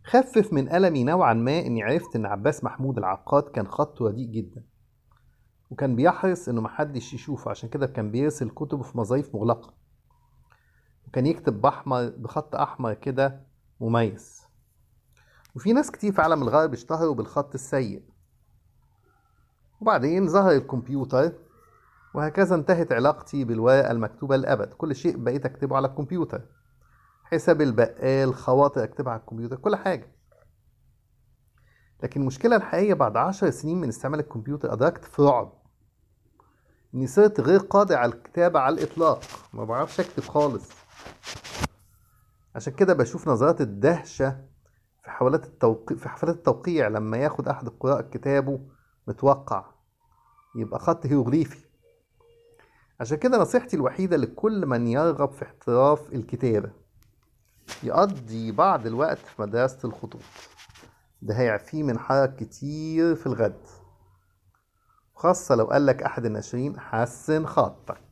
خفف من ألمي نوعا ما إني عرفت إن عباس محمود العقاد كان خطه رديء جدا وكان بيحرص إنه محدش يشوفه عشان كده كان بيرسل كتبه في مظاهيف مغلقة وكان يكتب بأحمر بخط أحمر كده مميز وفي ناس كتير في عالم الغرب اشتهروا بالخط السيء وبعدين ظهر الكمبيوتر وهكذا انتهت علاقتي بالورقة المكتوبة للأبد كل شيء بقيت أكتبه على الكمبيوتر حساب البقال خواطر أكتبها على الكمبيوتر كل حاجة لكن المشكلة الحقيقية بعد عشر سنين من استعمال الكمبيوتر أدركت في رعب إني صرت غير قادر على الكتابة على الإطلاق ما بعرفش أكتب خالص عشان كده بشوف نظرات الدهشة في حفلات التوقيع في حفلات التوقيع لما ياخد أحد القراء كتابه متوقع يبقى خط هيروغليفي عشان كده نصيحتي الوحيدة لكل من يرغب في احتراف الكتابة يقضي بعض الوقت في مدرسة الخطوط ده هيعفيه من حرج كتير في الغد خاصة لو قالك أحد الناشرين حسن خطك